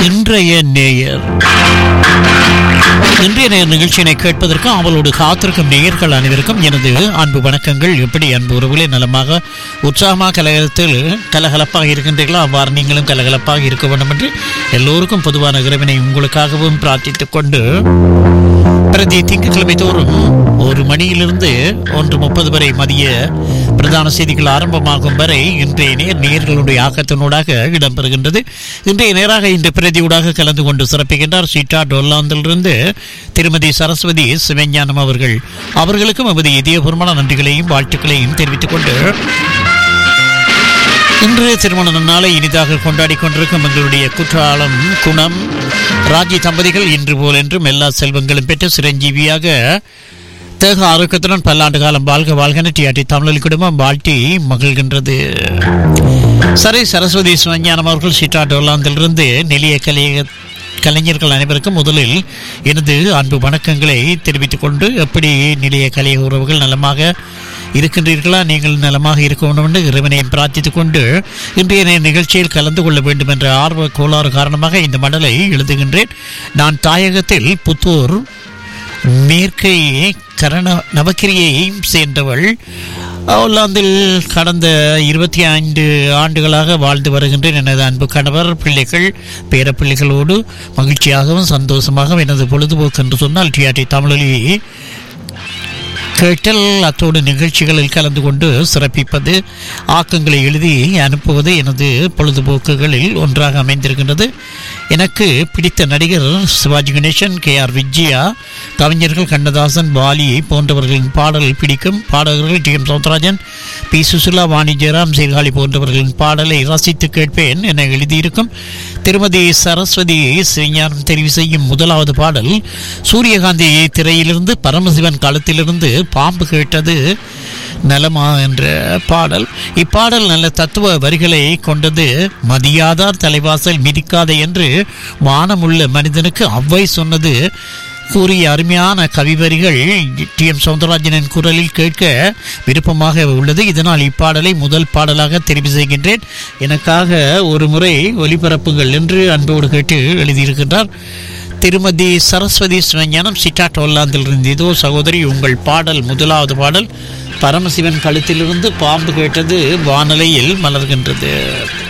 இன்றைய நேயர் இன்றைய நேர் நிகழ்ச்சியினை கேட்பதற்கு அவளோடு காத்திருக்கும் நேயர்கள் அனைவருக்கும் எனது அன்பு வணக்கங்கள் எப்படி அன்பு உறவுகளே நலமாக உற்சாகமாக கலகலத்தில் கலகலப்பாக இருக்கின்றீர்களோ அவ்வாறு நீங்களும் கலகலப்பாக இருக்க வேண்டும் என்று எல்லோருக்கும் பொதுவான இறைவனை உங்களுக்காகவும் பிரார்த்தித்துக் கொண்டு பிரதி திங்கட்கிழமை தோறும் ஒரு மணியிலிருந்து ஒன்று முப்பது வரை மதிய பிரதான செய்திகள் ஆரம்பமாகும் வரை இன்றைய நேர் நேர்களுடைய ஆக்கத்தினூடாக இடம்பெறுகின்றது இன்றைய நேராக இந்த பிரதியூடாக கலந்து கொண்டு சிறப்பிக்கின்றார் சீட்டா டொல்லாந்திலிருந்து திருமதி சரஸ்வதி சிவஞானம் அவர்கள் அவர்களுக்கும் எமது இதயபூர்வமான நன்றிகளையும் வாழ்த்துக்களையும் தெரிவித்துக் கொண்டு இன்று திருமண நாளை இனிதாக கொண்டாடி கொண்டிருக்கும் எங்களுடைய குற்றாலம் குணம் ராஜி தம்பதிகள் இன்று போல் என்றும் எல்லா செல்வங்களும் பெற்று சிரஞ்சீவியாக தேக ஆரோக்கியத்துடன் பல்லாண்டு காலம் வாழ்க வாழ்கன டிஆர்டி தமிழ் குடும்பம் வாழ்த்தி மகிழ்கின்றது சரி சரஸ்வதி சிவஞானம் அவர்கள் சீட்டா டோலாந்திலிருந்து நிலைய கலைய கலைஞர்கள் அனைவருக்கும் முதலில் எனது அன்பு வணக்கங்களை தெரிவித்துக் கொண்டு எப்படி நிலைய கலைய உறவுகள் நலமாக இருக்கின்றீர்களா நீங்கள் நலமாக இருக்க வேண்டும் என்று இறைவனை பிரார்த்தித்துக் கொண்டு இன்றைய நே- நிகழ்ச்சியில் கலந்து கொள்ள வேண்டும் என்ற ஆர்வ கோளாறு காரணமாக இந்த மடலை எழுதுகின்றேன் நான் தாயகத்தில் புத்தூர் மேற்கை கரண நவக்கிரியை சேர்ந்தவள் ஹோலாந்தில் கடந்த இருபத்தி ஐந்து ஆண்டுகளாக வாழ்ந்து வருகின்றேன் எனது அன்பு கணவர் பிள்ளைகள் பேரப்பிள்ளைகளோடு மகிழ்ச்சியாகவும் சந்தோஷமாகவும் எனது பொழுதுபோக்கு என்று சொன்னால் டிஆர்டி தமிழொலி கேட்டல் அத்தோடு நிகழ்ச்சிகளில் கலந்து கொண்டு சிறப்பிப்பது ஆக்கங்களை எழுதி அனுப்புவது எனது பொழுதுபோக்குகளில் ஒன்றாக அமைந்திருக்கின்றது எனக்கு பிடித்த நடிகர் சிவாஜி கணேசன் கே ஆர் விஜயா கவிஞர்கள் கண்ணதாசன் பாலி போன்றவர்களின் பாடல் பிடிக்கும் பாடகர்கள் T M Soundararajan P Susheela Vani Jayaram Sirkazhi போன்றவர்களின் பாடலை ரசித்து கேட்பேன் என எழுதியிருக்கும் திருமதி சரஸ்வதி சிவஞானம் தெரிவு செய்யும் முதலாவது பாடல் சூரியகாந்தி திரையிலிருந்து பரமசிவன் காலத்திலிருந்து பாம்பு கேட்டது நலமா என்ற பாடல் இப்பாடல் நல்ல தத்துவ வரிகளை கொண்டது மதியாதார் தலைவாசல் மிதிக்காத என்று மானமுள்ள மனிதனுக்கு அவ்வை சொன்னது கூறிய அருமையான கவிவரிகள் டி எம் சவுந்தரராஜனின் குரலில் கேட்க விருப்பமாக உள்ளது இதனால் இப்பாடலை முதல் பாடலாக தெரிவு செய்கின்றேன் எனக்காக ஒரு முறை ஒலிபரப்புங்கள் என்று அன்போடு கேட்டு எழுதியிருக்கின்றார் திருமதி சரஸ்வதி சிவஞானம் சிட்டாட் ஒல்லாந்திலிருந்து இதோ சகோதரி உங்கள் பாடல் முதலாவது பாடல் பரமசிவன் கழுத்திலிருந்து பாம்பு கேட்டது வானலையில் மலர்கின்றது